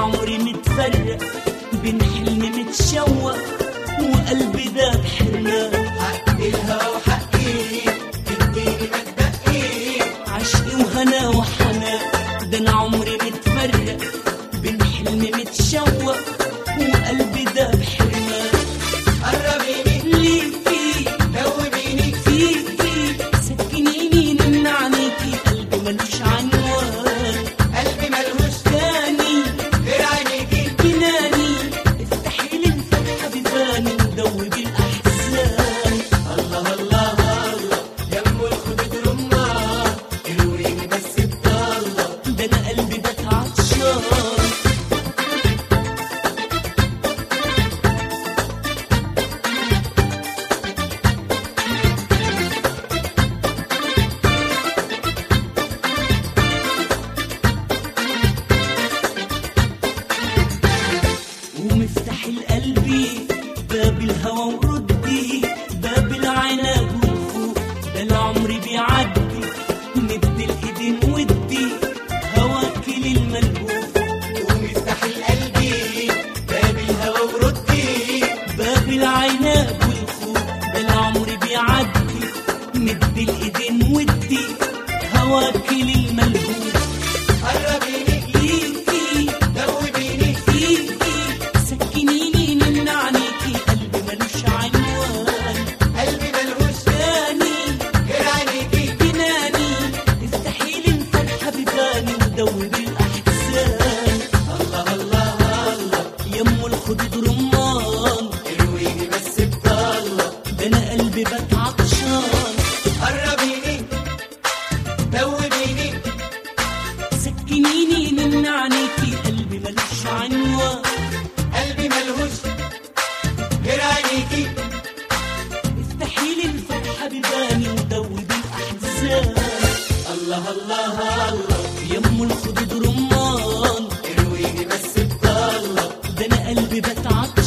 عمري متفرق بين حلم متشوق وقلبي ده بحرمان حق الهوى وحقي اديني ما تبقي عشقي وهنا وحنان ده انا عمري متفرق بين حلم متشوق وقلبي ده بحرمان قربيني ليكي دوبيني فيكي سكنيني من عينيكي قلبي ملوش عنوان قلبي ملهوش تاني غير عينيكي جناني افتحي لي الفتحة بيباني ودوبي الأحزان الله الله الله يم الخدود رمان ارويني بس بضلة ده أنا قلبي بات عطشان ومفتاح القلب باب الهوى وردي باب العنب والخوف ده العمر بيعدي مد الايدين ودي هواك للملهوف ومفتاح القلب باب الهوى وردي باب العنب والخوف ده العمر بيعدي مد الايدين ودي هواك للملهوف قربيني ليكي دوبيني فيكي سكنيني من عينيكي قلبي ملوش عنوان قلبي ملهوش تاني غير عينيكي جناني افتحي لي الفتحة بيباني ودوبي الأحزان الله الله الله يم الخدود رمان ارويني بس بضلة ده أنا قلبي بات عطشان قربيني دوبيني سكنيني من عينيكي قلبي ملوش عنوان قلبي ملهوش غير عينيكي افتحي لي الفتحة بيباني ودوبي الأحزان الله الله الله يم الخدود رمان ارويني بس بضلة ده أنا قلبي بات عطشان